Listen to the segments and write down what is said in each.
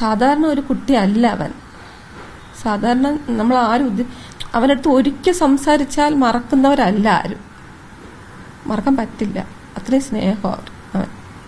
സാധാരണ ഒരു കുട്ടിയല്ല അവൻ സാധാരണ നമ്മൾ ആരും ഉദ്ദ- അവനടുത്ത് ഒരിക്കൽ സംസാരിച്ചാൽ മറക്കുന്നവരല്ല ആരും മറക്കാൻ പറ്റില്ല അത്രയും സ്നേഹം അവർ അവൻ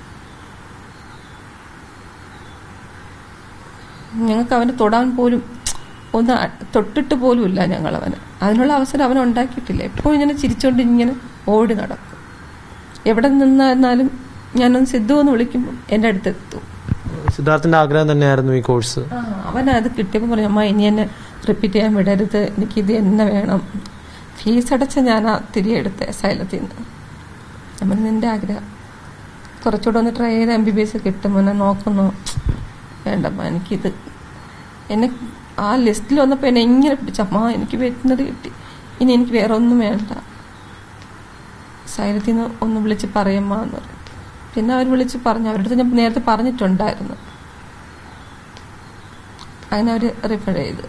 ഞങ്ങൾക്ക് അവനെ തൊടാൻ പോലും ഒന്ന് അ- തൊട്ടിട്ട് പോലും ഇല്ല ഞങ്ങൾ അവന് അതിനുള്ള അവസരം അവൻ ഉണ്ടാക്കിയിട്ടില്ല എപ്പോഴും ഇങ്ങനെ ചിരിച്ചോണ്ട് ഇങ്ങനെ ഓടി നടക്കും എവിടെ നിന്നായിരുന്നാലും ഞാനൊന്ന് സിദ്ധു എന്ന് വിളിക്കുമ്പോൾ എൻ്റെ അടുത്ത് എത്തും സിദ്ധാർത്ഥിന്റെ ആഗ്രഹം തന്നെയായിരുന്നു ഈ കോഴ്സ് ആ, അവൻ അത് കിട്ടിയപ്പോൾ പറഞ്ഞു അമ്മ ഇനി എന്നെ റിപ്പീറ്റ് ചെയ്യാൻ വിടരുത് എനിക്കിത് തന്നെ വേണം ഫീസ് അടച്ച ഞാൻ ആ തിരികെ എടുത്തേ സൈലത്തിൽ നിന്ന് നമ്മൾ നിന്റെ ആഗ്രഹം കുറച്ചുകൂടെ ഒന്ന് ട്രൈ ചെയ്ത് എം ബി ബി എസ് കിട്ടും എന്നെ നോക്കുന്നു വേണ്ടമ്മ എനിക്കിത് എന്നെ ആ ലിസ്റ്റിൽ വന്നപ്പോൾ എന്നെ ഇങ്ങനെ പിടിച്ചമ്മ എനിക്ക് വെറ്റിനറി കിട്ടി ഇനി എനിക്ക് വേറെ ഒന്നും വേണ്ട സൈലത്തിൽ നിന്ന് ഒന്ന് വിളിച്ച് പറയമ്മ എന്ന് പറഞ്ഞു പിന്നെ അവർ വിളിച്ച് പറഞ്ഞു അവരുടെ അടുത്ത് ഞാൻ നേരത്തെ പറഞ്ഞിട്ടുണ്ടായിരുന്നു അങ്ങനെ അവർ റിഫർ ചെയ്ത്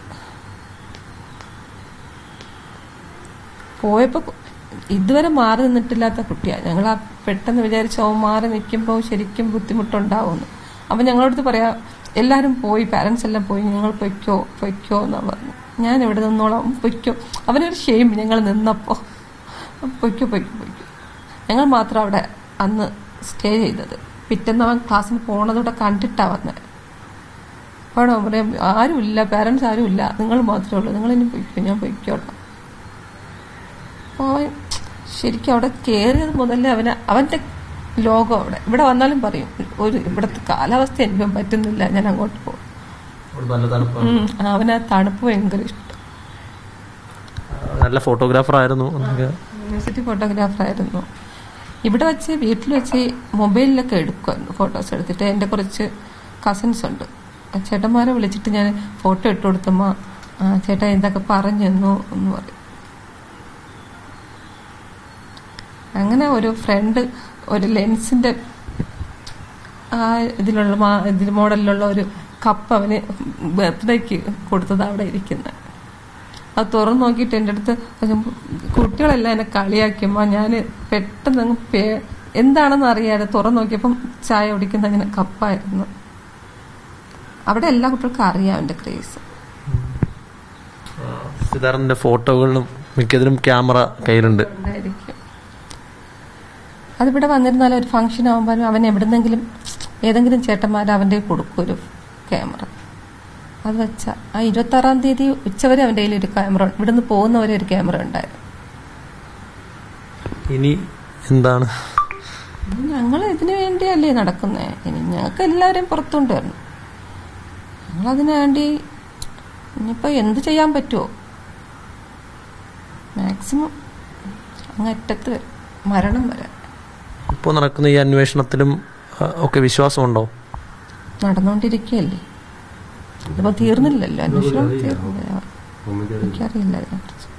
പോയപ്പോൾ ഇതുവരെ മാറി നിന്നിട്ടില്ലാത്ത കുട്ടിയാണ് ഞങ്ങൾ ആ പെട്ടെന്ന് വിചാരിച്ചു അവൻ മാറി നിൽക്കുമ്പോൾ ശരിക്കും ബുദ്ധിമുട്ടുണ്ടാവുമെന്ന് അപ്പം ഞങ്ങളടുത്ത് പറയാ എല്ലാവരും പോയി പാരൻസ് എല്ലാം പോയി നിങ്ങൾ പൊയ്ക്കോ പൊയ്ക്കോ എന്നാ പറഞ്ഞു ഞാൻ ഇവിടെ നിന്നോളാം പൊയ്ക്കോ അവനൊരു ഷെയിം ഞങ്ങൾ നിന്നപ്പോൾ പൊയ്ക്കോ പൊയ്ക്കോ പൊയ്ക്കോ ഞങ്ങൾ മാത്രം അവിടെ അന്ന് സ്റ്റേ ചെയ്തത് പിറ്റേന്ന് അവൻ ക്ലാസ്സിന് പോണതോടെ കണ്ടിട്ടാ വന്നത് അവിടെ അവൻ പറയാം ആരുമില്ല പാരൻസ് ആരുമില്ല നിങ്ങൾ മാത്രമേ ഉള്ളൂ നിങ്ങൾ ഇനി പൊയ്ക്കോ ഞാൻ പൊയ്ക്കോളാം അപ്പോൾ അവൻ ശരിക്കും അവിടെ കയറിയത് മുതലേ അവന് അവന്റെ ലോകം അവിടെ ഇവിടെ വന്നാലും പറയും ഒരു ഇവിടുത്തെ കാലാവസ്ഥ എനിക്ക് പറ്റുന്നില്ല ഞാൻ അങ്ങോട്ട് പോകും നല്ല തണുപ്പാണ് ഉം, അവന് ആ തണുപ്പ് ഭയങ്കര ഇഷ്ടം നല്ല ഫോട്ടോഗ്രാഫർ ആയിരുന്നു എന്നൊക്കെ യൂണിവേഴ്സിറ്റി ഫോട്ടോഗ്രാഫർ ആയിരുന്നു ഇവിടെ വെച്ച് വീട്ടിൽ വെച്ച് മൊബൈലിലൊക്കെ എടുക്കുമായിരുന്നു ഫോട്ടോസ് എടുത്തിട്ട് എൻ്റെ കുറച്ച് കസിൻസ് ഉണ്ട് ആ ചേട്ടന്മാരെ വിളിച്ചിട്ട് ഞാൻ ഫോട്ടോ ഇട്ട് കൊടുത്തമ്മ ആ ചേട്ടാ എന്തൊക്കെ പറഞ്ഞു തന്നു എന്ന് പറയും അങ്ങനെ ഒരു ഫ്രണ്ട് ഒരു ലെൻസിന്റെ ആ ഇതിലുള്ള മാ- ഇതിൽ മോഡലിലുള്ള ഒരു കപ്പ് അവന് ബർത്ത്ഡേക്ക് കൊടുത്തത് അവിടെ ഇരിക്കുന്നത് അത് തുറന്നു നോക്കിയിട്ട് എൻ്റെ അടുത്ത് പറഞ്ഞു, കുട്ടികളെല്ലാം എന്നെ കളിയാക്കുമ്പോൾ ഞാൻ പെട്ടെന്ന് അങ്ങ് പേ എന്താണെന്ന് അറിയാതെ തുറന്നു നോക്കിയപ്പം ചായ കുടിക്കുന്ന അങ്ങനെ കപ്പായിരുന്നു അവിടെ എല്ലാ കുട്ടികൾക്കും അറിയാം എൻ്റെ ക്രേസ് സിദ്ധാർത്ഥിന്റെ ഫോട്ടോകളിലും മിക്കതിലും ക്യാമറ കയ്യിലുണ്ട് ഉണ്ടായിരിക്കും അതിവിടെ വന്നിരുന്നാലും ഒരു ഫംഗ്ഷൻ ആകുമ്പോഴും അവൻ എവിടുന്നെങ്കിലും ഏതെങ്കിലും ചേട്ടന്മാർ അവൻ്റെ കൊടുക്കും ഒരു ക്യാമറ അത് വെച്ച ആ ഇരുപത്തി ആറാം തീയതി ഉച്ചവരെ അവൻ്റെ കയ്യിൽ ഒരു ക്യാമറ ഇവിടുന്ന് പോകുന്നവരെ ഒരു ക്യാമറ ഉണ്ടായിരുന്നു ഇനി എന്താണ് ഞങ്ങൾ ഇതിനു വേണ്ടിയല്ലേ നടക്കുന്നേ ഇനി ഞങ്ങൾക്ക് എല്ലാവരെയും പുറത്തുകൊണ്ട് വരണം ഞങ്ങൾ അതിനു വേണ്ടി ഇനിയിപ്പോൾ എന്ത് ചെയ്യാൻ പറ്റുമോ മാക്സിമം അങ്ങ് അറ്റത്ത് വരും മരണം വരെ ഇപ്പോൾ നടക്കുന്ന ഈ അന്വേഷണത്തിലും ആ, ഒക്കെ വിശ്വാസമുണ്ടോ നടന്നുകൊണ്ടിരിക്കുകയല്ലേ ഇതിപ്പോ തീർന്നില്ലല്ലോ അന്വേഷണം തീർന്നില്ല എനിക്കറിയില്ല അതിനെക്കുറിച്ച്